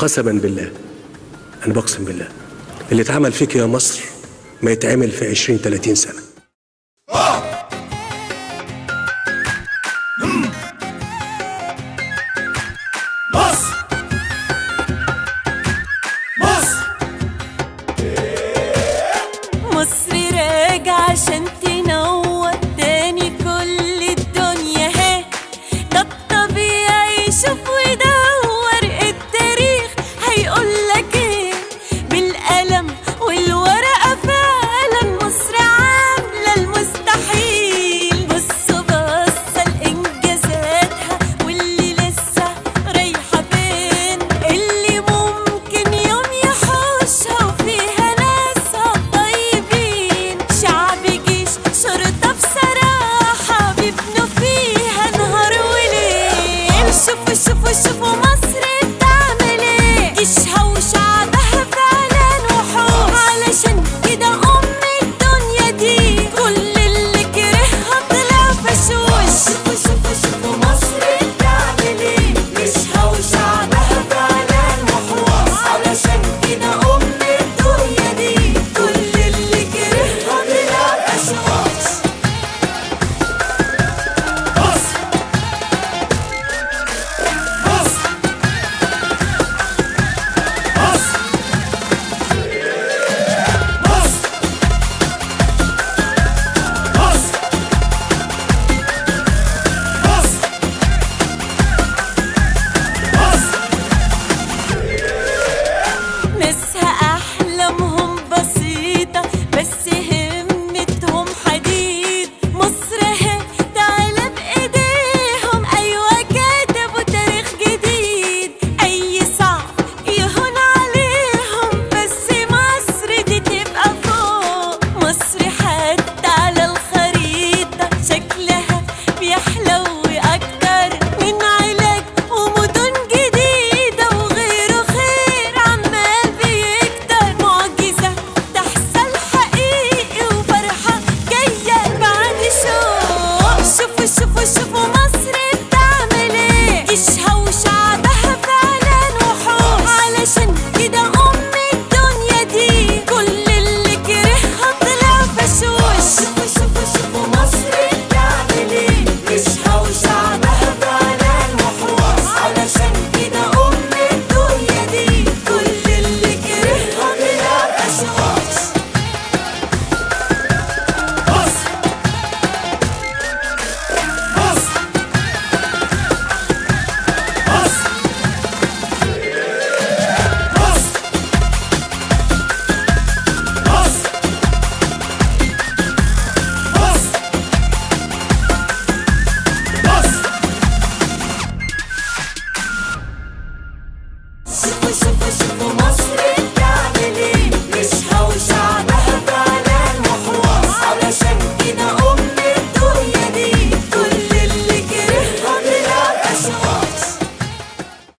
قسما بالله انا بقسم بالله اللي اتعمل فيك يا مصر ما يتعمل في 20 30 سنه مصر مصر مصر راجع عشان تنور تاني كل الدنيا هي ده الطبيعي شوف ودور التاريخ هيقولك ايه بالقلم والورقة فعلا مصر عاملة المستحيل بصوا بصة لإنجازاتها واللي لسه رايحة فين اللي ممكن يوم يحوشها وفيها ناسها طيبين شعب جيش شرطة بصراحة بيبنوا فيها نهار وليل شوفوا شوفوا شوفوا مصر بتعمل ايه جيشها وشعبها فعلا وحوش علشان كده أم الدنيا دي كل اللي كرهها طلع فشوش شوفوا شوفوا شوفوا مصر بتعمل ايه جيشها وشعبها فعلا وحوش علشان كده أم الدنيا دي كل اللي كرهها طلع فشوش مصر مصر مصر مصر مصر مصر مصر ناسها أحلامهم بسيطة بس همتهم حديد مصر اهي تعالى بإيديهم أيوة كتبوا تاريخ جديد أي صعب يهون عليهم بس مصر دي تبقى فوق مصر حتى على الخريطة شكلها بيحلو أكتر من علاج ومدن جديدة وغيره خير عمال بيكتر معجزة تحصل حقيقي وفرحة جاية بعد شوق شوفوا شوفوا شوفوا مصر بتعمل ايه جيشها وشعبها فعلا وحوش علشان كده أم الدنيا دي كل اللي كرهها طلع فشوش شوفوا شوفوا شوفوا مصر بتعمل ايه جيشها وشعبها فعلا وحوش علشان كده أم الدنيا دي كل اللي كرهها طلع فشوش مصر مصر مصر مصر مصر مصر مصر شوفوا شوفوا شوفوا مصر